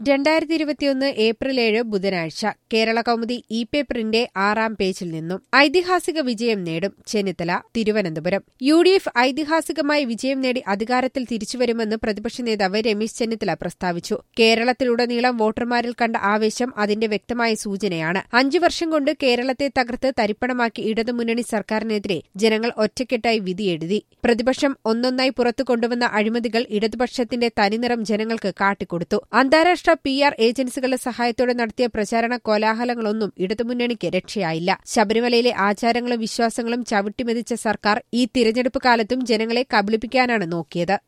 രണ്ടായിരത്തി ഇരുപത്തിയൊന്ന് ഏപ്രിൽ ഏഴ് ബുധനാഴ്ച കേരള കൗമുദി ഇ പേപ്പറിന്റെ ആറാം പേജിൽ നിന്നും ഐതിഹാസിക വിജയം നേടും Chennithala Thiruvananthapuram U D F ഐതിഹാസികമായി വിജയം നേടി അധികാരത്തിൽ തിരിച്ചുവരുമെന്ന് പ്രതിപക്ഷ നേതാവ് രമേശ് ചെന്നിത്തല പ്രസ്താവിച്ചു കേരളത്തിലുടനീളം വോട്ടർമാരിൽ കണ്ട ആവേശം അതിന്റെ വ്യക്തമായ സൂചനയാണ് അഞ്ചു വർഷം കൊണ്ട് കേരളത്തെ തകർത്ത് തരിപ്പണമാക്കി ഇടതുമുന്നണി സർക്കാരിനെതിരെ ജനങ്ങൾ ഒറ്റക്കെട്ടായി വിധിയെഴുതി പ്രതിപക്ഷം ഒന്നൊന്നായി പുറത്തു കൊണ്ടുവന്ന അഴിമതികൾ ഇടതുപക്ഷത്തിന്റെ തനിനിറം ജനങ്ങൾക്ക് കാട്ടിക്കൊടുത്തു അന്താരാഷ്ട്ര പി ആർ ഏജൻസികളുടെ സഹായത്തോടെ നടത്തിയ പ്രചാരണ കോലാഹലങ്ങളൊന്നും ഇടതുമുന്നണിക്ക് രക്ഷയായില്ല ശബരിമലയിലെ ആചാരങ്ങളും വിശ്വാസങ്ങളും ചവിട്ടിമെതിച്ച സർക്കാർ ഈ തിരഞ്ഞെടുപ്പ് കാലത്തും ജനങ്ങളെ കബളിപ്പിക്കാനാണ് നോക്കിയത്